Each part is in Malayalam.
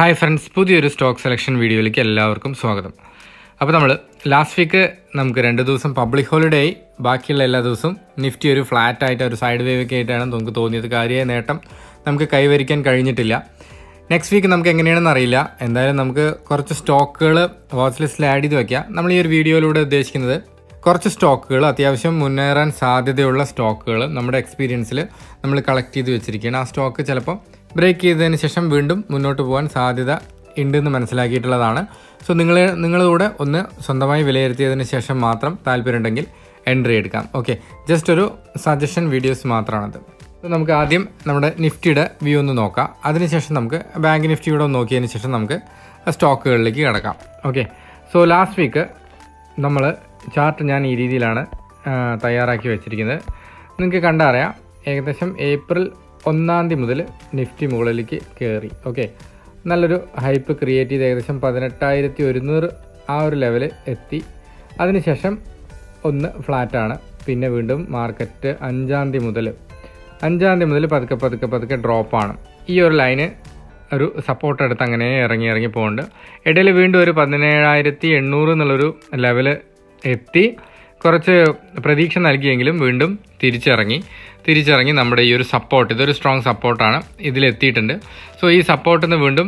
ഹായ് ഫ്രണ്ട്സ് പുതിയൊരു സ്റ്റോക്ക് സെലക്ഷൻ വീഡിയോയിലേക്ക് എല്ലാവർക്കും സ്വാഗതം അപ്പോൾ നമ്മൾ ലാസ്റ്റ് വീക്ക് നമുക്ക് രണ്ട് ദിവസം പബ്ലിക് ഹോളിഡേ ആയി ബാക്കിയുള്ള എല്ലാ ദിവസവും നിഫ്റ്റി ഒരു ഫ്ലാറ്റ് ആയിട്ട് ഒരു സൈഡ് വേവ് ഒക്കെ ആയിട്ടാണ് നമുക്ക് തോന്നിയത് കാര്യമായ നേട്ടം നമുക്ക് കൈവരിക്കാൻ കഴിഞ്ഞിട്ടില്ല നെക്സ്റ്റ് വീക്ക് നമുക്ക് എങ്ങനെയാണെന്ന് അറിയില്ല എന്തായാലും നമുക്ക് കുറച്ച് സ്റ്റോക്കുകൾ വാച്ച് ലിസ്റ്റിൽ ആഡ് ചെയ്ത് വെക്കാം നമ്മൾ ഈ ഒരു വീഡിയോയിലൂടെ ഉദ്ദേശിക്കുന്നത് കുറച്ച് സ്റ്റോക്കുകൾ അത്യാവശ്യം മുന്നേറാൻ സാധ്യതയുള്ള സ്റ്റോക്കുകൾ നമ്മുടെ എക്സ്പീരിയൻസിൽ നമ്മൾ കളക്ട് ചെയ്ത് വെച്ചിരിക്കുകയാണ് ആ സ്റ്റോക്ക് ചിലപ്പോൾ ബ്രേക്ക് ചെയ്തതിന് ശേഷം വീണ്ടും മുന്നോട്ട് പോകാൻ സാധ്യത ഉണ്ടെന്ന് മനസ്സിലാക്കിയിട്ടുള്ളതാണ് സോ നിങ്ങൾ നിങ്ങളിലൂടെ ഒന്ന് സ്വന്തമായി വിലയിരുത്തിയതിന് ശേഷം മാത്രം താല്പര്യമുണ്ടെങ്കിൽ എൻട്രി എടുക്കാം ഓക്കെ ജസ്റ്റ് ഒരു സജഷൻ വീഡിയോസ് മാത്രമാണത് സോ നമുക്ക് ആദ്യം നമ്മുടെ നിഫ്റ്റിയുടെ വ്യൂ ഒന്ന് നോക്കാം അതിനുശേഷം നമുക്ക് ബാങ്ക് നിഫ്റ്റിയുടെ ഒന്ന് നോക്കിയതിന് ശേഷം നമുക്ക് സ്റ്റോക്കുകളിലേക്ക് കിടക്കാം ഓക്കെ സോ ലാസ്റ്റ് വീക്ക് നമ്മൾ ചാർട്ട് ഞാൻ ഈ രീതിയിലാണ് ആ, തയ്യാറാക്കി വെച്ചിരിക്കുന്നത് നിങ്ങൾക്ക് കണ്ടറിയാം ഏകദേശം ഏപ്രിൽ ഒന്നാം തീയതി മുതൽ നിഫ്റ്റി മുകളിലേക്ക് കയറി ഓക്കെ നല്ലൊരു ഹൈപ്പ് ക്രിയേറ്റ് ചെയ്ത് ഏകദേശം പതിനെട്ടായിരത്തി ഒരുന്നൂറ് ആ ഒരു ലെവൽ എത്തി അതിനുശേഷം ഒന്ന് ഫ്ലാറ്റാണ് പിന്നെ വീണ്ടും മാർക്കറ്റ് അഞ്ചാം തീയതി മുതൽ അഞ്ചാം തീയതി മുതൽ പതുക്കെ പതുക്കെ പതുക്കെ ഡ്രോപ്പാണ് ഈ ഒരു ലൈന് ഒരു സപ്പോർട്ട് എടുത്ത് അങ്ങനെ ഇറങ്ങി ഇറങ്ങി പോകുന്നുണ്ട് ഇടയിൽ വീണ്ടും ഒരു പതിനേഴായിരത്തി എണ്ണൂറ് എന്നുള്ളൊരു ലെവല് എത്തി കുറച്ച് പ്രതീക്ഷ നൽകിയെങ്കിലും വീണ്ടും തിരിച്ചിറങ്ങി തിരിച്ചിറങ്ങി നമ്മുടെ ഈ ഒരു സപ്പോർട്ട് ഇതൊരു സ്ട്രോങ് സപ്പോർട്ടാണ് ഇതിലെത്തിയിട്ടുണ്ട് സോ ഈ സപ്പോർട്ടിൽ നിന്ന് വീണ്ടും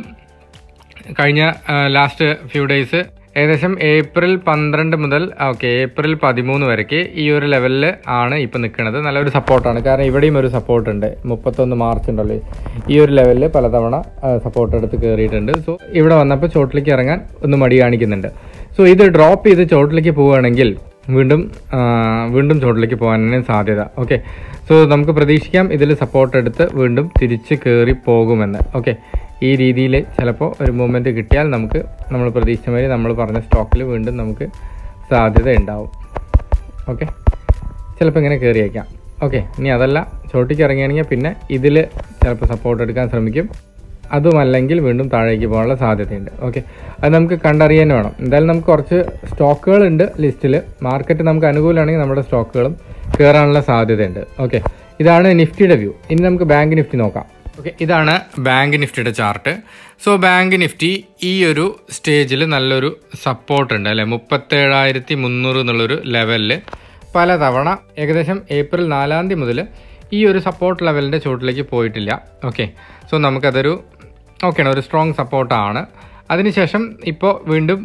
കഴിഞ്ഞ ലാസ്റ്റ് ഫ്യൂ ഡേയ്സ് ഏകദേശം ഏപ്രിൽ പന്ത്രണ്ട് മുതൽ ഓക്കെ ഏപ്രിൽ പതിമൂന്ന് വരയ്ക്ക് ഈ ഒരു ലെവലിൽ ആണ് ഇപ്പം നിൽക്കുന്നത് നല്ലൊരു സപ്പോർട്ടാണ് കാരണം ഇവിടെയും ഒരു സപ്പോർട്ട് ഉണ്ട് മുപ്പത്തൊന്ന് മാർച്ച് ഉണ്ടല്ലോ ഈ ഒരു ലെവലിൽ പലതവണ സപ്പോർട്ട് എടുത്ത് കയറിയിട്ടുണ്ട് സോ ഇവിടെ വന്നപ്പോൾ ചോട്ടിലേക്ക് ഇറങ്ങാൻ ഒന്ന് മടി കാണിക്കുന്നുണ്ട് സോ ഇത് ഡ്രോപ്പ് ചെയ്ത് ചോട്ടിലേക്ക് പോവുകയാണെങ്കിൽ വീണ്ടും ആ, വീണ്ടും ചോട്ടിലേക്ക് പോകാനാണ് സാധ്യത ഓക്കെ സോ നമുക്ക് പ്രതീക്ഷിക്കാം ഇതിൽ സപ്പോർട്ട് എടുത്ത് വീണ്ടും തിരിച്ച് കയറി പോകുമെന്ന് ഓക്കെ ഈ രീതിയിൽ ചിലപ്പോൾ ഒരു മൂവ്മെൻറ്റ് കിട്ടിയാൽ നമുക്ക് നമ്മൾ പ്രതീക്ഷിച്ച മാതിരി നമ്മൾ പറഞ്ഞ സ്റ്റോക്കിൽ വീണ്ടും നമുക്ക് സാധ്യത ഉണ്ടാവും ഓക്കെ ചിലപ്പോൾ ഇങ്ങനെ കയറിയേക്കാം ഓക്കെ ഇനി അതല്ല ചോട്ടിക്ക് ഇറങ്ങിയാണെങ്കിൽ പിന്നെ ഇതിൽ ചിലപ്പോൾ സപ്പോർട്ട് എടുക്കാൻ ശ്രമിക്കും അതുമല്ലെങ്കിൽ വീണ്ടും താഴേക്ക് പോകാനുള്ള സാധ്യതയുണ്ട് ഓക്കെ അത് നമുക്ക് കണ്ടറിയാൻ വേണം എന്തായാലും നമുക്ക് കുറച്ച് സ്റ്റോക്കുകളുണ്ട് ലിസ്റ്റിൽ മാർക്കറ്റ് നമുക്ക് അനുകൂലമാണെങ്കിൽ നമ്മുടെ സ്റ്റോക്കുകളും കയറാനുള്ള സാധ്യതയുണ്ട് ഓക്കെ ഇതാണ് നിഫ്റ്റിയുടെ വ്യൂ ഇനി നമുക്ക് ബാങ്ക് നിഫ്റ്റി നോക്കാം ഓക്കെ ഇതാണ് ബാങ്ക് നിഫ്റ്റിയുടെ ചാർട്ട് സോ ബാങ്ക് നിഫ്റ്റി ഈ ഒരു സ്റ്റേജിൽ നല്ലൊരു സപ്പോർട്ട് ഉണ്ട് അല്ലെ മുപ്പത്തേഴായിരത്തി മുന്നൂറ് എന്നുള്ളൊരു ലെവലിൽ പലതവണ ഏകദേശം ഏപ്രിൽ നാലാം തീയതി മുതൽ ഈ ഒരു സപ്പോർട്ട് ലെവലിൻ്റെ ചുവട്ടിലേക്ക് പോയിട്ടില്ല ഓക്കെ സോ നമുക്കതൊരു ഓക്കെയാണ് ഒരു സ്ട്രോങ് സപ്പോർട്ടാണ് അതിനുശേഷം ഇപ്പോൾ വീണ്ടും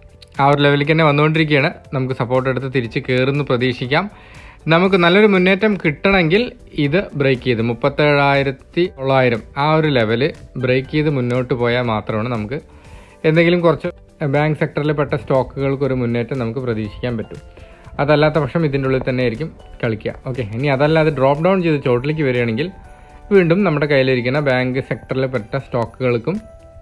ആ ഒരു ലെവലിലേക്ക് തന്നെ വന്നുകൊണ്ടിരിക്കുകയാണ് നമുക്ക് സപ്പോർട്ട് എടുത്ത് തിരിച്ച് കയറുന്നു പ്രതീക്ഷിക്കാം നമുക്ക് നല്ലൊരു മുന്നേറ്റം കിട്ടണമെങ്കിൽ ഇത് ബ്രേക്ക് ചെയ്ത് മുപ്പത്തേഴായിരത്തി തൊള്ളായിരം ആ ഒരു ലെവല് ബ്രേക്ക് ചെയ്ത് മുന്നോട്ട് പോയാൽ മാത്രമാണ് നമുക്ക് എന്തെങ്കിലും കുറച്ച് ബാങ്ക് സെക്ടറിൽ പെട്ട സ്റ്റോക്കുകൾക്ക് ഒരു മുന്നേറ്റം നമുക്ക് പ്രതീക്ഷിക്കാൻ പറ്റും അതല്ലാത്ത പക്ഷം ഇതിൻ്റെ ഉള്ളിൽ തന്നെ ആയിരിക്കും കളിക്കുക ഓക്കെ ഇനി അതല്ലാതെ ഡ്രോപ്പ് ഡൗൺ ചെയ്ത് ചോട്ടിലേക്ക് വരികയാണെങ്കിൽ വീണ്ടും നമ്മുടെ കയ്യിലിരിക്കുന്ന ബാങ്ക് സെക്ടറിൽ പെട്ട സ്റ്റോക്കുകൾക്കും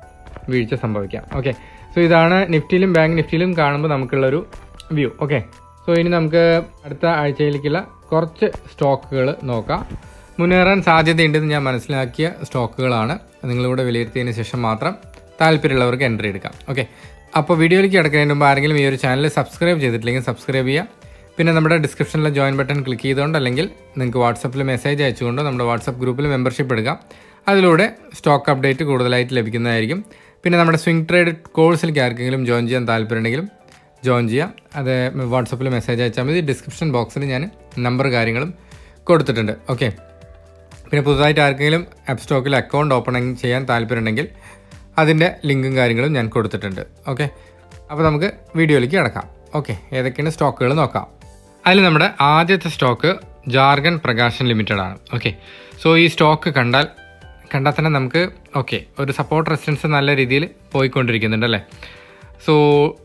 വീഴ്ച സംഭവിക്കാം ഓക്കെ സോ ഇതാണ് നിഫ്റ്റിയിലും ബാങ്ക് നിഫ്റ്റിയിലും കാണുമ്പോൾ നമുക്കുള്ളൊരു വ്യൂ ഓക്കെ സോ ഇനി നമുക്ക് അടുത്ത ആഴ്ചയിലേക്കുള്ള കുറച്ച് സ്റ്റോക്കുകൾ നോക്കാം മുന്നേറാൻ സാധ്യതയുണ്ടെന്ന് ഞാൻ മനസ്സിലാക്കിയ സ്റ്റോക്കുകളാണ് നിങ്ങളിവിടെ വിലയിരുത്തിയതിന് ശേഷം മാത്രം താല്പര്യമുള്ളവർക്ക് എൻട്രി എടുക്കാം ഓക്കെ അപ്പോൾ വീഡിയോയിലേക്ക് കിടക്കുന്നതിന് മുമ്പ് ആരെങ്കിലും ഈ ഒരു ചാനൽ സബ്സ്ക്രൈബ് ചെയ്തിട്ടില്ലെങ്കിൽ സബ്സ്ക്രൈബ് ചെയ്യുക പിന്നെ നമ്മുടെ ഡിസ്ക്രിപ്ഷനിലെ ജോയിൻ ബട്ടൺ ക്ലിക്ക് ചെയ്തുകൊണ്ട് അല്ലെങ്കിൽ നിങ്ങൾക്ക് വാട്സപ്പിൽ മെസ്സേജ് അയച്ചുകൊണ്ട് നമ്മുടെ വാട്സപ്പ് ഗ്രൂപ്പിൽ മെമ്പർഷിപ്പ് എടുക്കാം അതിലൂടെ സ്റ്റോക്ക് അപ്ഡേറ്റ് കൂടുതലായിട്ട് ലഭിക്കുന്നതായിരിക്കും പിന്നെ നമ്മുടെ സ്വിംഗ് ട്രേഡ് കോഴ്സിലേക്ക് ആർക്കെങ്കിലും ജോയിൻ ചെയ്യാൻ താല്പര്യമുണ്ടെങ്കിലും ജോയിൻ ചെയ്യാം അത് വാട്സപ്പിൽ മെസ്സേജ് അയച്ചാൽ മതി ഡിസ്ക്രിപ്ഷൻ ബോക്സിൽ ഞാൻ നമ്പർ കാര്യങ്ങളും കൊടുത്തിട്ടുണ്ട് ഓക്കെ പിന്നെ പുതുതായിട്ട് ആർക്കെങ്കിലും ആപ്പ് സ്റ്റോക്കിൽ അക്കൗണ്ട് ഓപ്പണിംഗ് ചെയ്യാൻ താല്പര്യമുണ്ടെങ്കിൽ അതിൻ്റെ ലിങ്കും കാര്യങ്ങളും ഞാൻ കൊടുത്തിട്ടുണ്ട് ഓക്കെ അപ്പോൾ നമുക്ക് വീഡിയോയിലേക്ക് കിടക്കാം ഓക്കെ ഏതൊക്കെയാണ് സ്റ്റോക്കുകൾ നോക്കാം അതിൽ നമ്മുടെ ആദ്യത്തെ സ്റ്റോക്ക് ജാർഗൻ പ്രകാശൻ ലിമിറ്റഡ് ആണ് ഓക്കെ സോ ഈ സ്റ്റോക്ക് കണ്ടാൽ കണ്ടാൽ തന്നെ നമുക്ക് ഓക്കെ ഒരു സപ്പോർട്ട് റെസിസ്റ്റൻസ് നല്ല രീതിയിൽ പോയിക്കൊണ്ടിരിക്കുന്നുണ്ട് അല്ലേ സോ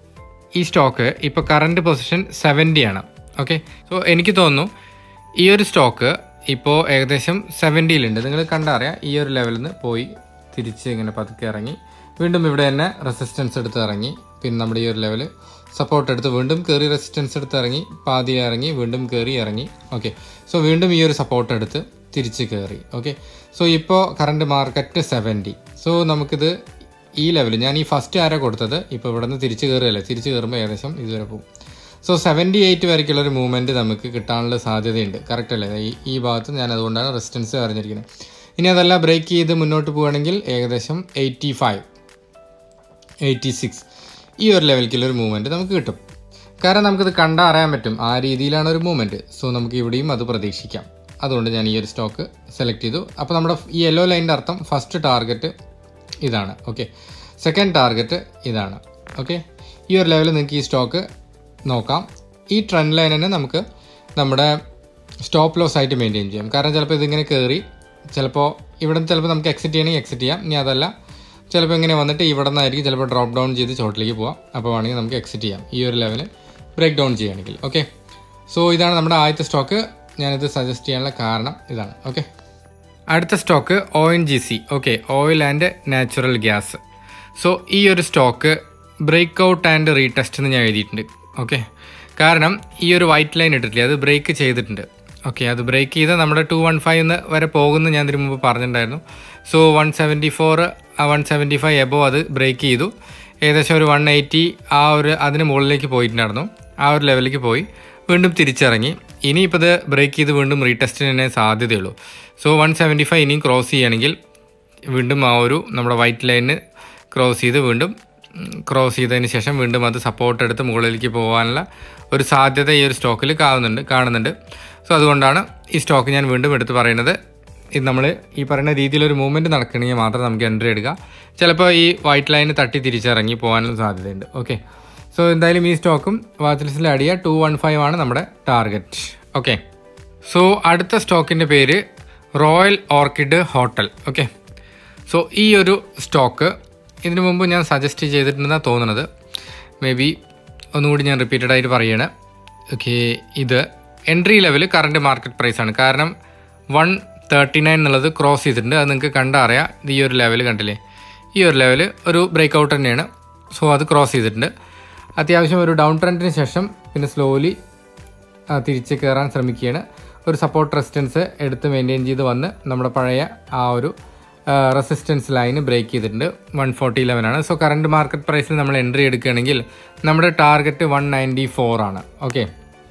ഈ സ്റ്റോക്ക് ഇപ്പോൾ കറണ്ട് പൊസിഷൻ സെവൻറ്റി ആണ് ഓക്കെ സോ എനിക്ക് തോന്നുന്നു ഈ ഒരു സ്റ്റോക്ക് ഇപ്പോൾ ഏകദേശം സെവൻറ്റിയിലുണ്ട് നിങ്ങൾ കണ്ടറിയാം ഈ ഒരു ലെവലിൽ നിന്ന് പോയി തിരിച്ച് ഇങ്ങനെ പതുക്കെ ഇറങ്ങി വീണ്ടും ഇവിടെ തന്നെ റെസിസ്റ്റൻസ് എടുത്ത് ഇറങ്ങി പിന്നെ നമ്മുടെ ഈ ഒരു ലെവൽ സപ്പോർട്ട് എടുത്ത് വീണ്ടും കയറി റെസിസ്റ്റൻസ് എടുത്ത് ഇറങ്ങി പാതി ഇറങ്ങി വീണ്ടും കയറി ഇറങ്ങി ഓക്കെ സോ വീണ്ടും ഈ ഒരു സപ്പോർട്ട് എടുത്ത് തിരിച്ച് കയറി ഓക്കെ സോ ഇപ്പോൾ കറണ്ട് മാർക്കറ്റ് സെവൻറ്റി സോ നമുക്കിത് ഈ ലെവൽ ഞാൻ ഈ ഫസ്റ്റ് ആരാ കൊടുത്തത് ഇപ്പോൾ ഇവിടെ നിന്ന് തിരിച്ച് കയറുകയല്ലേ തിരിച്ച് കയറുമ്പോൾ ഏകദേശം ഇതുവരെ പോകും സോ സെവൻറ്റി എയ്റ്റ് വരയ്ക്കുള്ള ഒരു മൂവ്മെൻറ്റ് നമുക്ക് കിട്ടാനുള്ള സാധ്യതയുണ്ട് കറക്റ്റ് അല്ലേ ഈ ഈ ഭാഗത്ത് ഞാൻ അതുകൊണ്ടാണ് റെസിസ്റ്റൻസ് അറിഞ്ഞിരിക്കുന്നത് ഇനി അതല്ല ബ്രേക്ക് ചെയ്ത് മുന്നോട്ട് പോവുകയാണെങ്കിൽ ഏകദേശം എയ്റ്റി ഫൈവ് എയ്റ്റി സിക്സ് ഈ ഒരു ലെവലിലേക്കുള്ള ഒരു മൂവ്മെൻറ്റ് നമുക്ക് കിട്ടും കാരണം നമുക്കിത് കണ്ടാൽ അറിയാൻ പറ്റും ആ രീതിയിലാണ് ഒരു മൂവ്മെൻറ്റ് സോ നമുക്ക് ഇവിടെയും അത് പ്രതീക്ഷിക്കാം അതുകൊണ്ട് ഞാൻ ഈ ഒരു സ്റ്റോക്ക് സെലക്ട് ചെയ്തു അപ്പോൾ നമ്മുടെ ഈ യെല്ലോ ലൈനിൻ്റെ അർത്ഥം ഫസ്റ്റ് ടാർഗറ്റ് ഇതാണ് ഓക്കെ സെക്കൻഡ് ടാർഗറ്റ് ഇതാണ് ഓക്കെ ഈ ഒരു ലെവലിൽ നിങ്ങൾക്ക് ഈ സ്റ്റോക്ക് നോക്കാം ഈ ട്രെൻഡ് ലൈൻ തന്നെ നമുക്ക് നമ്മുടെ സ്റ്റോപ്പ് ലോസ് ആയിട്ട് മെയിൻറ്റെയിൻ ചെയ്യാം കാരണം ചിലപ്പോൾ ഇതിങ്ങനെ കയറി ചിലപ്പോൾ ഇവിടെ നിന്ന് ചിലപ്പോൾ നമുക്ക് എക്സിറ്റ് ചെയ്യണമെങ്കിൽ എക്സിറ്റ് ചെയ്യാം ഇനി അതല്ല ചിലപ്പോൾ ഇങ്ങനെ വന്നിട്ട് ഇവിടെ നിന്നായിരിക്കും ചിലപ്പോൾ ഡ്രോപ്പ് ഡൗൺ ചെയ്ത് ചോട്ടിലേക്ക് പോവാം അപ്പോൾ വേണമെങ്കിൽ നമുക്ക് എക്സിറ്റ് ചെയ്യാം ഈ ഒരു ലെവൽ ബ്രേക്ക് ഡൗൺ ചെയ്യുകയാണെങ്കിൽ ഓക്കെ സോ ഇതാണ് നമ്മുടെ ആദ്യത്തെ സ്റ്റോക്ക് ഞാനിത് സജസ്റ്റ് ചെയ്യാനുള്ള കാരണം ഇതാണ് ഓക്കെ അടുത്ത stock O N G C okay oil and natural gas so ഈ ഒരു stock break out and retest എന്ന് ഞാൻ എഴുതിയിട്ടുണ്ട് ഓക്കെ കാരണം ഈ ഒരു വൈറ്റ് ലൈൻ ഇട്ടിട്ടില്ലേ അത് ബ്രേക്ക് ചെയ്തിട്ടുണ്ട് ഓക്കെ അത് ബ്രേക്ക് ചെയ്ത് നമ്മുടെ ടു വൺ ഫൈവ് എന്ന് വരെ പോകുന്നു ഞാൻ ഇതിനു മുമ്പ് പറഞ്ഞിട്ടുണ്ടായിരുന്നു so one seventy four one seventy five above അത് ബ്രേക്ക് ചെയ്തു ഏകദേശം ഒരു വൺ എയ്റ്റി ആ ഒരു അതിന് മുകളിലേക്ക് പോയിട്ടുണ്ടായിരുന്നു ആ ഒരു ലെവലിലേക്ക് പോയി വീണ്ടും തിരിച്ചിറങ്ങി ഇനിയിപ്പോൾ ഇത് ബ്രേക്ക് ചെയ്ത് വീണ്ടും റീടെസ്റ്റിന് തന്നെ സാധ്യതയുള്ളൂ സോ വൺ സെവൻറ്റി ഫൈവ് ഇനിയും ക്രോസ് ചെയ്യുകയാണെങ്കിൽ വീണ്ടും ആ ഒരു നമ്മുടെ വൈറ്റ് ലൈന് ക്രോസ് ചെയ്ത് വീണ്ടും ക്രോസ് ചെയ്തതിന് ശേഷം വീണ്ടും അത് സപ്പോർട്ട് എടുത്ത് മുകളിലേക്ക് പോകാനുള്ള ഒരു സാധ്യത ഈ ഒരു സ്റ്റോക്കിൽ കാണുന്നുണ്ട് കാണുന്നുണ്ട് സോ അതുകൊണ്ടാണ് ഈ സ്റ്റോക്ക് ഞാൻ വീണ്ടും എടുത്ത് പറയുന്നത് ഇത് നമ്മൾ ഈ പറയുന്ന രീതിയിലൊരു മൂവ്മെൻറ്റ് നടക്കണമെങ്കിൽ മാത്രം നമുക്ക് എൻട്രി എടുക്കാം ചിലപ്പോൾ ഈ വൈറ്റ് ലൈന് തട്ടി തിരിച്ചിറങ്ങി പോകാനുള്ള സാധ്യതയുണ്ട് ഓക്കെ സോ എന്തായാലും ഈ സ്റ്റോക്കും വാച്ച് ലിസ്റ്റിൽ ആഡ് ചെയ്യുക ടു വൺ ഫൈവ് ആണ് നമ്മുടെ ടാർഗറ്റ് ഓക്കെ സോ അടുത്ത സ്റ്റോക്കിൻ്റെ പേര് royal orchid hotel okay so ഈ ഒരു സ്റ്റോക്ക് ഇതിനു മുമ്പ് ഞാൻ സജസ്റ്റ് ചെയ്തിട്ടുണ്ടെന്നാണ് തോന്നുന്നത് മേ ബി ഒന്നുകൂടി ഞാൻ റിപ്പീറ്റഡ് ആയിട്ട് പറയണേ ഓക്കെ ഇത് entry level current market price ആണ് കാരണം വൺ തേർട്ടി നയൻ എന്നുള്ളത് ക്രോസ് ചെയ്തിട്ടുണ്ട് അത് നിങ്ങൾക്ക് കണ്ടറിയാം ഇത് ഈ ഒരു ലെവൽ കണ്ടില്ലേ ഈ ഒരു ലെവൽ ഒരു ബ്രേക്ക് ഔട്ട് തന്നെയാണ് സോ അത് ക്രോസ് ചെയ്തിട്ടുണ്ട് അത്യാവശ്യം ഒരു ഡൗൺ ട്രെൻഡിന് ശേഷം പിന്നെ സ്ലോലി തിരിച്ച് കയറാൻ ശ്രമിക്കുകയാണ് ഒരു സപ്പോർട്ട് റെസിസ്റ്റൻസ് എടുത്ത് മെയിൻറ്റെയിൻ ചെയ്ത് വന്ന് നമ്മുടെ പഴയ ആ ഒരു റെസിസ്റ്റൻസ് ലൈന് ബ്രേക്ക് ചെയ്തിട്ടുണ്ട് വൺ ഫോർട്ടി ലെവനാണ് സോ കറണ്ട് മാർക്കറ്റ് പ്രൈസിൽ നമ്മൾ എൻട്രി എടുക്കുകയാണെങ്കിൽ നമ്മുടെ ടാർഗറ്റ് വൺ നയൻറ്റി ഫോർ ആണ് ഓക്കെ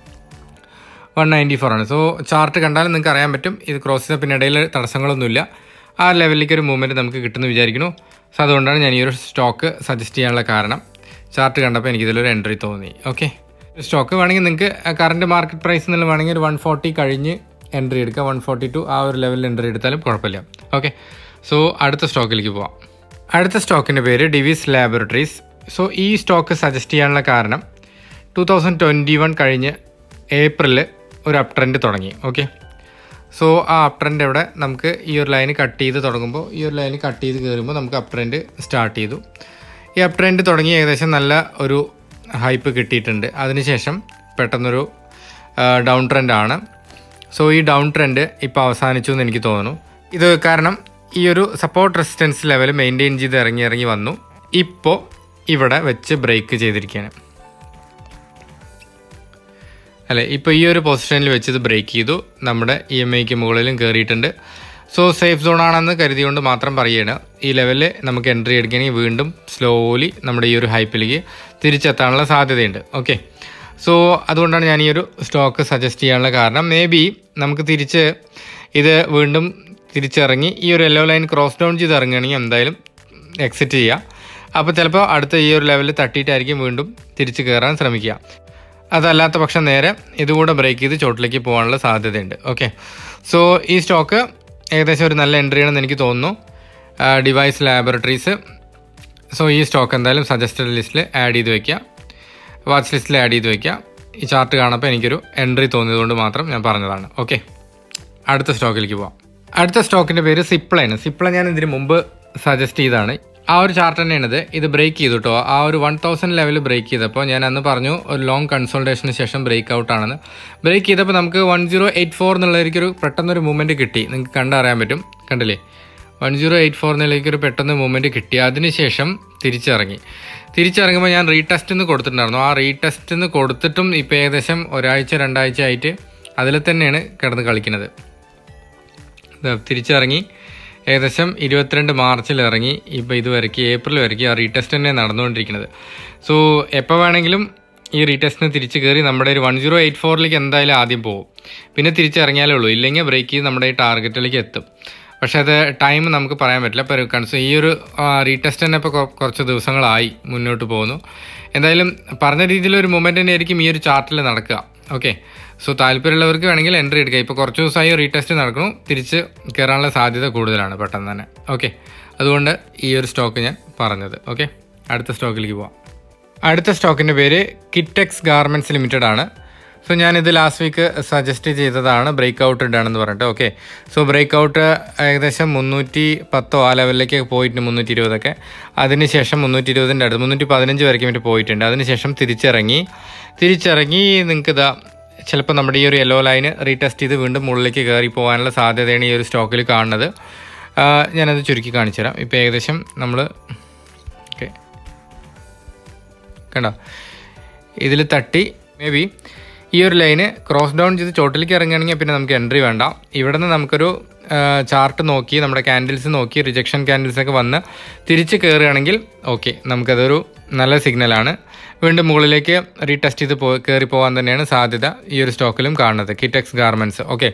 വൺ നയൻറ്റി ഫോർ ആണ് സോ ചാർട്ട് കണ്ടാലും നിങ്ങൾക്ക് അറിയാൻ പറ്റും ഇത് ക്രോസ് ചെയ്ത പിന്നെ ഇടയിൽ തടസ്സങ്ങളൊന്നുമില്ല ആ ലെവലിലേക്ക് ഒരു മൂവ്മെൻറ്റ് നമുക്ക് കിട്ടുമെന്ന് വിചാരിക്കുന്നു സോ അതുകൊണ്ടാണ് ഞാൻ ഈ ഒരു സ്റ്റോക്ക് സജസ്റ്റ് ചെയ്യാനുള്ള കാരണം ചാർട്ട് കണ്ടപ്പോൾ എനിക്ക് ഇതിലൊരു എൻട്രി തോന്നി ഓക്കെ സ്റ്റോക്ക് വേണമെങ്കിൽ നിങ്ങൾക്ക് കറണ്ട് മാർക്കറ്റ് പ്രൈസ് എന്നുള്ള വേണമെങ്കിൽ ഒരു വൺ ഫോർട്ടി കഴിഞ്ഞ് എൻട്രി എടുക്കുക വൺ ഫോർട്ടി ടു ആ ഒരു ലെവലിൽ എൻട്രി എടുത്താലും കുഴപ്പമില്ല ഓക്കെ സോ അടുത്ത സ്റ്റോക്കിലേക്ക് പോവാം അടുത്ത സ്റ്റോക്കിൻ്റെ പേര് ഡിവിസ് ലാബോറട്ടറീസ് സോ ഈ സ്റ്റോക്ക് സജസ്റ്റ് ചെയ്യാനുള്ള കാരണം ടു തൗസൻഡ് ട്വൻറ്റി വൺ കഴിഞ്ഞ് ഏപ്രിലിൽ ഒരു അപ് ട്രെൻഡ് തുടങ്ങി ഓക്കെ സോ ആ അപ് ട്രെൻഡ് ഇവിടെ നമുക്ക് ഈ ഒരു ലൈന് കട്ട് ചെയ്ത് തുടങ്ങുമ്പോൾ ഈ ഒരു ലൈന് കട്ട് ചെയ്ത് കയറുമ്പോൾ നമുക്ക് അപ് ട്രെൻഡ് സ്റ്റാർട്ട് ചെയ്തു ഈ അപ് ട്രെൻഡ് തുടങ്ങി ഏകദേശം നല്ല ഒരു ഹൈപ്പ് കിട്ടിയിട്ടുണ്ട് അതിനുശേഷം പെട്ടെന്നൊരു ഡൗൺ ട്രെൻഡാണ് സോ ഈ ഡൗൺ ട്രെൻഡ് ഇപ്പോൾ അവസാനിച്ചു എന്ന് എനിക്ക് തോന്നുന്നു ഇത് കാരണം ഈ ഒരു സപ്പോർട്ട് റെസിസ്റ്റൻസ് ലെവൽ മെയിൻറ്റെയിൻ ചെയ്ത് ഇറങ്ങി ഇറങ്ങി വന്നു ഇപ്പോൾ ഇവിടെ വെച്ച് ബ്രേക്ക് ചെയ്തിരിക്കുകയാണ് അല്ലേ ഇപ്പോൾ ഈ ഒരു പൊസിഷനിൽ വെച്ച് ഇത് ബ്രേക്ക് ചെയ്തു നമ്മുടെ ഇ എം ഐക്ക് മുകളിലും കയറിയിട്ടുണ്ട് സോ സേഫ് സോൺ ആണെന്ന് കരുതിയുകൊണ്ട് മാത്രം പറയുകയാണ് ഈ ലെവലിൽ നമുക്ക് എൻട്രി എടുക്കുകയാണെങ്കിൽ വീണ്ടും സ്ലോലി നമ്മുടെ ഈ ഒരു ഹൈപ്പിലേക്ക് തിരിച്ചെത്താനുള്ള സാധ്യതയുണ്ട് ഓക്കെ സോ അതുകൊണ്ടാണ് ഞാൻ ഈ ഒരു സ്റ്റോക്ക് സജസ്റ്റ് ചെയ്യാനുള്ള കാരണം മേ ബി നമുക്ക് തിരിച്ച് ഇത് വീണ്ടും തിരിച്ചിറങ്ങി ഈ ഒരു യെല്ലോ ലൈൻ ക്രോസ് ഡൗൺ ചെയ്ത് ഇറങ്ങുകയാണെങ്കിൽ എന്തായാലും എക്സിറ്റ് ചെയ്യുക അപ്പോൾ ചിലപ്പോൾ അടുത്ത ഈ ഒരു ലെവലിൽ തട്ടിയിട്ടായിരിക്കും വീണ്ടും തിരിച്ച് കയറാൻ ശ്രമിക്കുക അതല്ലാത്ത പക്ഷം നേരെ ഇതുകൂടെ ബ്രേക്ക് ചെയ്ത് ചോട്ടിലേക്ക് പോകാനുള്ള സാധ്യതയുണ്ട് ഓക്കെ സോ ഈ സ്റ്റോക്ക് ഏകദേശം ഒരു നല്ല എൻട്രി ആണെന്ന് എനിക്ക് തോന്നുന്നു ഡിവൈസ് ലാബോറട്ടറീസ് സോ ഈ സ്റ്റോക്ക് എന്തായാലും സജസ്റ്റഡ് ലിസ്റ്റിൽ ആഡ് ചെയ്ത് വയ്ക്കുക വാച്ച് ലിസ്റ്റിൽ ആഡ് ചെയ്ത് വയ്ക്കുക ഈ ചാർട്ട് കാണുമ്പോൾ എനിക്കൊരു എൻട്രി തോന്നിയതുകൊണ്ട് മാത്രം ഞാൻ പറഞ്ഞതാണ് ഓക്കെ അടുത്ത സ്റ്റോക്കിലേക്ക് പോവാം അടുത്ത സ്റ്റോക്കിൻ്റെ പേര് സിപ്ലൈന് സിപ്ല ഞാൻ ഇതിന് മുമ്പ് സജസ്റ്റ് ചെയ്താണ് ആ ഒരു ചാർട്ട് തന്നെയാണിത് ഇത് ബ്രേക്ക് ചെയ്തു കേട്ടോ ആ ഒരു വൺ തൗസൻഡ് ലെവൽ ബ്രേക്ക് ചെയ്തപ്പോൾ ഞാൻ അന്ന് പറഞ്ഞു ഒരു ലോങ് കൺസോൾട്ടേഷന് ശേഷം ബ്രേക്ക് ഔട്ട് ആണെന്ന് ബ്രേക്ക് ചെയ്തപ്പോൾ നമുക്ക് വൺ സീറോ എയ്റ്റ് ഫോർ എന്നുള്ളതിലേക്കൊരു പെട്ടെന്നൊരു മൂവ്മെൻറ്റ് കിട്ടി നിങ്ങൾക്ക് കണ്ടറിയാൻ പറ്റും കണ്ടില്ലേ വൺ സീറോ എയ്റ്റ് ഫോർ എന്നുള്ളതിലേക്കൊരു പെട്ടെന്ന് മൂവ്മെൻറ്റ് കിട്ടി അതിനുശേഷം തിരിച്ചിറങ്ങി തിരിച്ചിറങ്ങുമ്പോൾ ഞാൻ റീടെസ്റ്റ് എന്ന് കൊടുത്തിട്ടുണ്ടായിരുന്നു ആ റീടെസ്റ്റ് എന്ന് കൊടുത്തിട്ടും ഇപ്പോൾ ഏകദേശം ഒരാഴ്ച രണ്ടാഴ്ച ആയിട്ട് അതിൽ തന്നെയാണ് കിടന്ന് കളിക്കുന്നത് ഇത് തിരിച്ചിറങ്ങി ഏകദേശം ഇരുപത്തിരണ്ട് മാർച്ചിൽ ഇറങ്ങി ഇപ്പോൾ ഇതുവരയ്ക്ക് ഏപ്രിൽ വരയ്ക്ക് ആ റീടെസ്റ്റ് തന്നെ നടന്നുകൊണ്ടിരിക്കുന്നത് സോ എപ്പോൾ വേണമെങ്കിലും ഈ റീടെസ്റ്റിന് തിരിച്ച് കയറി നമ്മുടെ ഒരു വൺ സീറോ എയ്റ്റ് ഫോറിലേക്ക് എന്തായാലും ആദ്യം പോകും പിന്നെ തിരിച്ചിറങ്ങിയാലേ ഉള്ളൂ ഇല്ലെങ്കിൽ ബ്രേക്ക് ചെയ്ത് നമ്മുടെ ഈ ടാർഗറ്റിലേക്ക് എത്തും പക്ഷേ അത് ടൈം നമുക്ക് പറയാൻ പറ്റില്ല ഇപ്പോൾ കൺസ് ഈ ഒരു റീടെസ്റ്റ് തന്നെ ഇപ്പോൾ കുറച്ച് ദിവസങ്ങളായി മുന്നോട്ട് പോകുന്നു എന്തായാലും പറഞ്ഞ രീതിയിൽ ഒരു മൂവ്മെൻറ്റ് തന്നെ ആയിരിക്കും ഈ ഒരു ചാർട്ടിൽ നടക്കുക ഓക്കെ സോ താല്പര്യമുള്ളവർക്ക് വേണമെങ്കിൽ എൻട്രി എടുക്കുക ഇപ്പോൾ കുറച്ച് ദിവസമായി റീടെസ്റ്റ് നടക്കുന്നു തിരിച്ച് കയറാനുള്ള സാധ്യത കൂടുതലാണ് പെട്ടെന്ന് തന്നെ ഓക്കെ അതുകൊണ്ട് ഈ ഒരു സ്റ്റോക്ക് ഞാൻ പറഞ്ഞത് ഓക്കെ അടുത്ത സ്റ്റോക്കിലേക്ക് പോവാം അടുത്ത സ്റ്റോക്കിൻ്റെ പേര് കിറ്റെക്സ് ഗാർമെൻറ്റ്സ് ലിമിറ്റഡ് ആണ് സോ ഞാനിത് ലാസ്റ്റ് വീക്ക് സജസ്റ്റ് ചെയ്തതാണ് ബ്രേക്ക് ഔട്ട് ഇടാണെന്ന് പറഞ്ഞിട്ട് ഓക്കെ സോ ബ്രേക്ക് ഔട്ട് ഏകദേശം മുന്നൂറ്റി പത്തോ ആ ലെവലിലേക്ക് പോയിട്ടുണ്ട് മുന്നൂറ്റി ഇരുപതൊക്കെ അതിനുശേഷം മുന്നൂറ്റി ഇരുപതിൻ്റെ അടുത്ത് മുന്നൂറ്റി പതിനഞ്ച് വരയ്ക്ക് വേണ്ടി പോയിട്ടുണ്ട് അതിനുശേഷം തിരിച്ചിറങ്ങി തിരിച്ചിറങ്ങി നിങ്ങൾക്ക് ഇതാ ചിലപ്പോൾ നമ്മുടെ ഈ ഒരു യെല്ലോ ലൈന് റീടെസ്റ്റ് ചെയ്ത് വീണ്ടും മുകളിലേക്ക് കയറി പോകാനുള്ള സാധ്യതയാണ് ഈ ഒരു സ്റ്റോക്കിൽ കാണുന്നത് ആ, ഞാനത് ചുരുക്കി കാണിച്ചു തരാം ഇപ്പോൾ ഏകദേശം നമ്മൾ ഓക്കെ കണ്ടോ ഇതിൽ തട്ടി മേ ബി ഈ ഒരു ലൈന് ക്രോസ് ഡൗൺ ചെയ്ത് ചോട്ടിലേക്ക് ഇറങ്ങുകയാണെങ്കിൽ പിന്നെ നമുക്ക് എൻട്രി വേണ്ട ഇവിടെ നിന്ന് നമുക്കൊരു ചാർട്ട് നോക്കി നമ്മുടെ ക്യാൻഡിൽസ് നോക്കി റിജക്ഷൻ ക്യാൻഡിൽസ് ഒക്കെ വന്ന് തിരിച്ച് കയറുകയാണെങ്കിൽ ഓക്കെ നമുക്കതൊരു നല്ല സിഗ്നലാണ് വീണ്ടും മുകളിലേക്ക് റീടെസ്റ്റ് ചെയ്ത് പോ കയറി പോകാൻ തന്നെയാണ് സാധ്യത ഈ ഒരു സ്റ്റോക്കിലും കാണുന്നത് കിറ്റെക്സ് ഗാർമെൻറ്റ്സ് ഓക്കെ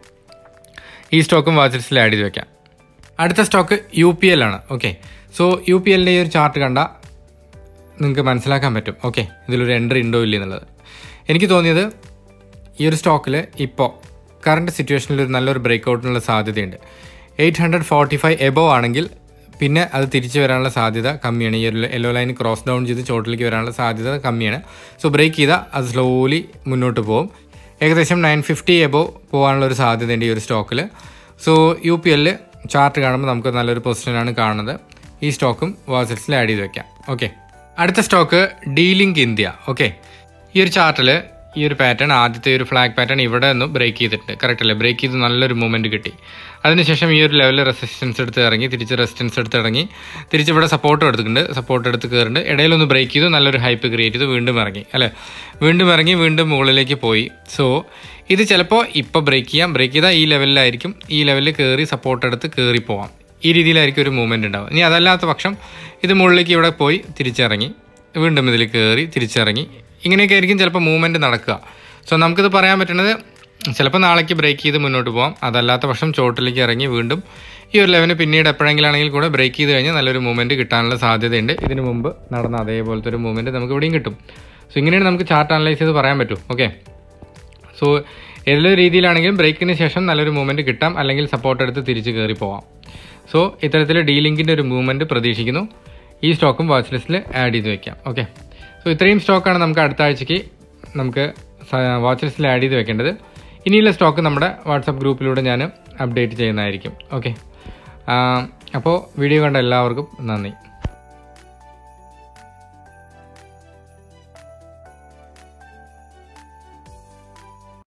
ഈ സ്റ്റോക്കും വാച്ച് ലിസ്റ്റിൽ ആഡ് ചെയ്ത് വെക്കാം അടുത്ത സ്റ്റോക്ക് യു പി എൽ ആണ് ഓക്കെ സോ യു പി എല്ലിൻ്റെ ഈ ഒരു ചാർട്ട് കണ്ട നിങ്ങൾക്ക് മനസ്സിലാക്കാൻ പറ്റും ഓക്കെ ഇതിലൊരു എൻട്രി ഉണ്ടോ ഇല്ല എന്നുള്ളത് എനിക്ക് തോന്നിയത് ഈ ഒരു സ്റ്റോക്കിൽ ഇപ്പോൾ കറണ്ട് സിറ്റുവേഷനിൽ ഒരു നല്ലൊരു ബ്രേക്ക് ഔട്ടിനുള്ള സാധ്യതയുണ്ട് eight hundred forty five above ആണെങ്കിൽ പിന്നെ അത് തിരിച്ചു വരാനുള്ള സാധ്യത കമ്മിയാണ് ഈ ഒരു യെല്ലോ ലൈൻ ക്രോസ് ഡൗൺ ചെയ്ത് ചോട്ടിലേക്ക് വരാനുള്ള സാധ്യത കമ്മിയാണ് സോ ബ്രേക്ക് ചെയ്താൽ അത് സ്ലോലി മുന്നോട്ട് പോകും ഏകദേശം നയൻ ഫിഫ്റ്റി എബോ പോകാനുള്ള ഒരു സാധ്യതയുണ്ട് ഈ ഒരു സ്റ്റോക്കിൽ സോ യു പി എല്ലിൽ ചാർട്ട് കാണുമ്പോൾ നമുക്ക് നല്ലൊരു പൊസിഷനാണ് കാണുന്നത് ഈ സ്റ്റോക്കും വാസറ്റ്സിൽ ആഡ് ചെയ്ത് വെക്കാം ഓക്കെ അടുത്ത സ്റ്റോക്ക് ഡീലിങ്ക് ഇന്ത്യ ഓക്കെ ഈ ഒരു ചാർട്ടിൽ ഈ ഒരു പാറ്റേൺ ആദ്യത്തെ ഒരു ഫ്ലാഗ് പാറ്റേൺ ഇവിടെ നിന്ന് ബ്രേക്ക് ചെയ്തിട്ടുണ്ട് കറക്റ്റ് അല്ലേ ബ്രേക്ക് ചെയ്ത് നല്ലൊരു മൂവ്മെൻറ്റ് കിട്ടി അതിനുശേഷം ഈ ഒരു ലെവലിൽ റെസിസ്റ്റൻസ് എടുത്ത് ഇറങ്ങി തിരിച്ച് റെസിസ്റ്റൻസ് എടുത്ത് ഇറങ്ങി തിരിച്ച് ഇവിടെ സപ്പോർട്ട് എടുത്തിട്ടുണ്ട് സപ്പോർട്ട് എടുത്ത് കയറുന്നുണ്ട് ഇടയിലൊന്ന് ബ്രേക്ക് ചെയ്തു നല്ലൊരു ഹൈപ്പ് ക്രിയേറ്റ് ചെയ്തു വീണ്ടും ഇറങ്ങി അല്ലേ വീണ്ടും ഇറങ്ങി വീണ്ടും മുകളിലേക്ക് പോയി സോ ഇത് ചിലപ്പോൾ ഇപ്പോൾ ബ്രേക്ക് ചെയ്യാം ബ്രേക്ക് ചെയ്താൽ ഈ ലെവലിലായിരിക്കും ഈ ലെവലിൽ കയറി സപ്പോർട്ട് എടുത്ത് കയറി പോവാം ഈ രീതിയിലായിരിക്കും ഒരു മൂവ്മെൻറ്റ് ഉണ്ടാവും ഇനി അതല്ലാത്ത പക്ഷം ഇത് മുകളിലേക്ക് ഇവിടെ പോയി തിരിച്ചിറങ്ങി വീണ്ടും ഇതിൽ കയറി തിരിച്ചിറങ്ങി ഇങ്ങനെയൊക്കെ ആയിരിക്കും ചിലപ്പോൾ മൂവ്മെൻറ്റ് നടക്കുക സോ നമുക്കിത് പറയാൻ പറ്റുന്നത് ചിലപ്പോൾ നാളേക്ക് ബ്രേക്ക് ചെയ്ത് മുന്നോട്ട് പോകാം അതല്ലാത്ത പക്ഷം ചോട്ടിലേക്ക് ഇറങ്ങി വീണ്ടും ഈ ഒരു ലെവന് പിന്നീട് എപ്പോഴെങ്കിലും ആണെങ്കിൽ കൂടെ ബ്രേക്ക് ചെയ്ത് കഴിഞ്ഞാൽ നല്ലൊരു മൂവ്മെൻറ്റ് കിട്ടാനുള്ള സാധ്യതയുണ്ട് ഇതിനു മുമ്പ് നടന്ന അതേപോലത്തെ ഒരു മൂവ്മെൻറ്റ് നമുക്ക് ഇവിടെയും കിട്ടും സോ ഇങ്ങനെയാണ് നമുക്ക് ചാർട്ട് അനലൈസ് ചെയ്ത് പറയാൻ പറ്റും ഓക്കെ സോ ഏതൊരു രീതിയിലാണെങ്കിലും ബ്രേക്കിന് ശേഷം നല്ലൊരു മൂവ്മെൻറ്റ് കിട്ടാം അല്ലെങ്കിൽ സപ്പോർട്ട് എടുത്ത് തിരിച്ച് കയറി പോവാം സോ ഇത്തരത്തിൽ ഡീലിങ്കിൻ്റെ ഒരു മൂവ്മെൻറ്റ് പ്രതീക്ഷിക്കുന്നു ഈ സ്റ്റോക്കും വാച്ച് ലിസ്റ്റിൽ ആഡ് ചെയ്ത് വെക്കാം ഓക്കെ സോ ഇത്രയും സ്റ്റോക്കാണ് നമുക്ക് അടുത്ത ആഴ്ചയ്ക്ക് നമുക്ക് വാച്ച് ലിസ്റ്റിൽ ആഡ് ചെയ്ത് വെക്കേണ്ടത് ഇനിയുള്ള സ്റ്റോക്ക് നമ്മുടെ വാട്സപ്പ് ഗ്രൂപ്പിലൂടെ ഞാൻ അപ്ഡേറ്റ് ചെയ്യുന്നതായിരിക്കും ഓക്കെ അപ്പോൾ വീഡിയോ കണ്ട എല്ലാവർക്കും നന്ദി